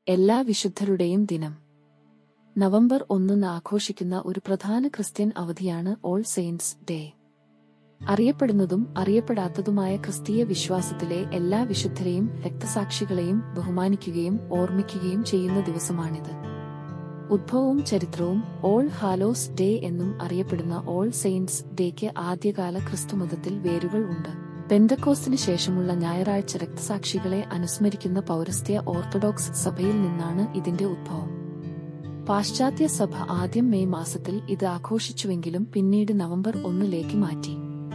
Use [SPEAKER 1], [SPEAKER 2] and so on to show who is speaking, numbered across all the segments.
[SPEAKER 1] എല്ലാ വിശുദ്ധരുടെയും ദിനം നവംബർ ഒന്നിന് ആഘോഷിക്കുന്ന ഒരു പ്രധാന ക്രിസ്ത്യൻ അവധിയാണ് ഓൾ സെയിൻറ്റ്സ് ഡേ അറിയപ്പെടുന്നതും അറിയപ്പെടാത്തതുമായ ക്രിസ്തീയ വിശ്വാസത്തിലെ എല്ലാ വിശുദ്ധരെയും രക്തസാക്ഷികളെയും ബഹുമാനിക്കുകയും ഓർമ്മിക്കുകയും ചെയ്യുന്ന ദിവസമാണിത് ഉദ്ഭവവും ചരിത്രവും ഓൾ ഹാലോസ് ഡേ എന്നും അറിയപ്പെടുന്ന ഓൾ സെയിൻറ്റ്സ് ഡേക്ക് ആദ്യകാല ക്രിസ്തുമതത്തിൽ വേരുകൾ ഉണ്ട് പെന്തക്കോസ്തിന് ശേഷമുള്ള ഞായറാഴ്ച രക്തസാക്ഷികളെ അനുസ്മരിക്കുന്ന പൗരസ്ത്യ ഓർത്തഡോക്സ് സഭയിൽ നിന്നാണ് ഇതിന്റെ ഉദ്ഭവം പാശ്ചാത്യ സഭ ആദ്യം മെയ് മാസത്തിൽ ഇത് ആഘോഷിച്ചുവെങ്കിലും പിന്നീട് നവംബർ ഒന്നിലേക്ക് മാറ്റി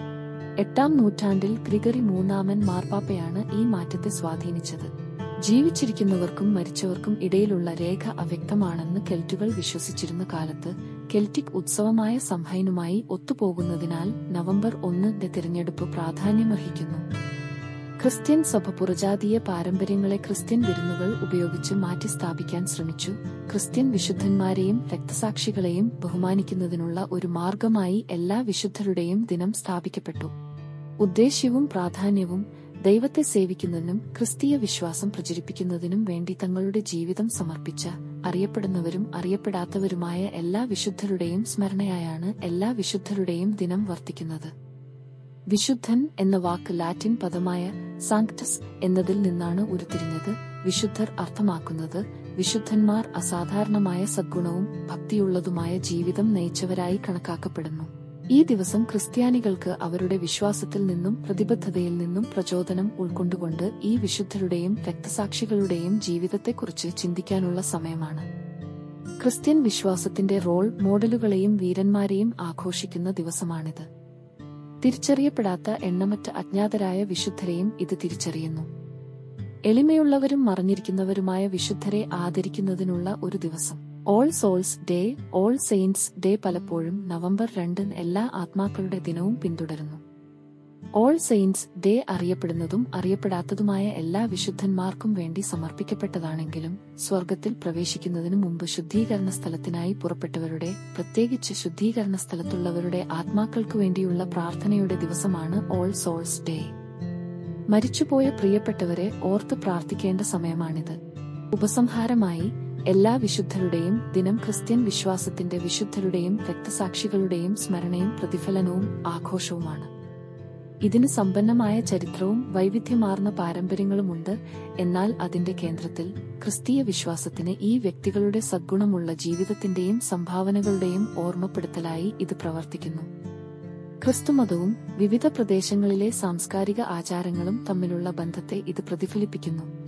[SPEAKER 1] എട്ടാം നൂറ്റാണ്ടിൽ ഗ്രിഗറി മൂന്നാമൻ മാർപ്പാപ്പയാണ് ഈ മാറ്റത്തെ സ്വാധീനിച്ചത് ജീവിച്ചിരിക്കുന്നവർക്കും മരിച്ചവർക്കും ഇടയിലുള്ള രേഖ അവ്യക്തമാണെന്ന് കെൽറ്റുകൾ വിശ്വസിച്ചിരുന്ന കാലത്ത് കെൽറ്റിക് ഉത്സവമായ സംഹൈനുമായി ഒത്തുപോകുന്നതിനാൽ നവംബർ ഒന്നിന്റെ തിരഞ്ഞെടുപ്പ് പ്രാധാന്യമർഹിക്കുന്നു ക്രിസ്ത്യൻ സഭ പുറജാതീയ പാരമ്പര്യങ്ങളെ ക്രിസ്ത്യൻ വിരുന്നുകൾ ഉപയോഗിച്ച് മാറ്റിസ്ഥാപിക്കാൻ ശ്രമിച്ചു ക്രിസ്ത്യൻ വിശുദ്ധന്മാരെയും രക്തസാക്ഷികളെയും ബഹുമാനിക്കുന്നതിനുള്ള ഒരു മാർഗമായി എല്ലാ വിശുദ്ധരുടെയും ദിനം സ്ഥാപിക്കപ്പെട്ടു ഉദ്ദേശ്യവും പ്രാധാന്യവും ദൈവത്തെ സേവിക്കുന്നതിനും ക്രിസ്തീയ വിശ്വാസം പ്രചരിപ്പിക്കുന്നതിനും വേണ്ടി തങ്ങളുടെ ജീവിതം സമർപ്പിച്ച അറിയപ്പെടുന്നവരും അറിയപ്പെടാത്തവരുമായ എല്ലാ വിശുദ്ധരുടെയും സ്മരണയായാണ് എല്ലാ വിശുദ്ധരുടെയും ദിനം വർത്തിക്കുന്നത് വിശുദ്ധൻ എന്ന വാക്ക് ലാറ്റിൻ പദമായ സാങ്ക്ടസ് എന്നതിൽ നിന്നാണ് ഉരുത്തിരിഞ്ഞത് വിശുദ്ധർ അർത്ഥമാക്കുന്നത് വിശുദ്ധന്മാർ അസാധാരണമായ സദ്ഗുണവും ഭക്തിയുള്ളതുമായ ജീവിതം നയിച്ചവരായി കണക്കാക്കപ്പെടുന്നു ഈ ദിവസം ക്രിസ്ത്യാനികൾക്ക് അവരുടെ വിശ്വാസത്തിൽ നിന്നും പ്രതിബദ്ധതയിൽ നിന്നും പ്രചോദനം ഉൾക്കൊണ്ടുകൊണ്ട് ഈ വിശുദ്ധരുടെയും രക്തസാക്ഷികളുടെയും ജീവിതത്തെക്കുറിച്ച് ചിന്തിക്കാനുള്ള സമയമാണ് ക്രിസ്ത്യൻ വിശ്വാസത്തിന്റെ റോൾ മോഡലുകളെയും വീരന്മാരെയും ആഘോഷിക്കുന്ന ദിവസമാണിത് തിരിച്ചറിയപ്പെടാത്ത എണ്ണമറ്റ അജ്ഞാതരായ വിശുദ്ധരെയും ഇത് തിരിച്ചറിയുന്നു എളിമയുള്ളവരും മറഞ്ഞിരിക്കുന്നവരുമായ വിശുദ്ധരെ ആദരിക്കുന്നതിനുള്ള ഒരു ദിവസം All Souls Day All Saints Day പലപ്പോഴും നവംബർ രണ്ടിന് എല്ലാ ആത്മാക്കളുടെ ദിനവും പിന്തുടരുന്നു ഓൾ സെയിൻറ്റ്സ് ഡേ അറിയപ്പെടുന്നതും അറിയപ്പെടാത്തതുമായ എല്ലാ വിശുദ്ധന്മാർക്കും വേണ്ടി സമർപ്പിക്കപ്പെട്ടതാണെങ്കിലും സ്വർഗത്തിൽ പ്രവേശിക്കുന്നതിനു മുമ്പ് ശുദ്ധീകരണ സ്ഥലത്തിനായി പുറപ്പെട്ടവരുടെ പ്രത്യേകിച്ച് ശുദ്ധീകരണ സ്ഥലത്തുള്ളവരുടെ ആത്മാക്കൾക്കു വേണ്ടിയുള്ള പ്രാർത്ഥനയുടെ ദിവസമാണ് ഓൾ സോൾസ് ഡേ മരിച്ചുപോയ പ്രിയപ്പെട്ടവരെ ഓർത്ത് പ്രാർത്ഥിക്കേണ്ട സമയമാണിത് ഉപസംഹാരമായി എല്ലാ വിശുദ്ധരുടെയും ദിനം ക്രിസ്ത്യൻ വിശ്വാസത്തിന്റെ വിശുദ്ധരുടെയും രക്തസാക്ഷികളുടെയും സ്മരണയും പ്രതിഫലനവും ആഘോഷവുമാണ് ഇതിന് സമ്പന്നമായ ചരിത്രവും വൈവിധ്യമാർന്ന പാരമ്പര്യങ്ങളുമുണ്ട് എന്നാൽ അതിന്റെ കേന്ദ്രത്തിൽ ക്രിസ്തീയ വിശ്വാസത്തിന് ഈ വ്യക്തികളുടെ സദ്ഗുണമുള്ള ജീവിതത്തിന്റെയും സംഭാവനകളുടെയും ഓർമ്മപ്പെടുത്തലായി ഇത് പ്രവർത്തിക്കുന്നു ക്രിസ്തുമതവും വിവിധ പ്രദേശങ്ങളിലെ സാംസ്കാരിക ആചാരങ്ങളും തമ്മിലുള്ള ബന്ധത്തെ ഇത് പ്രതിഫലിപ്പിക്കുന്നു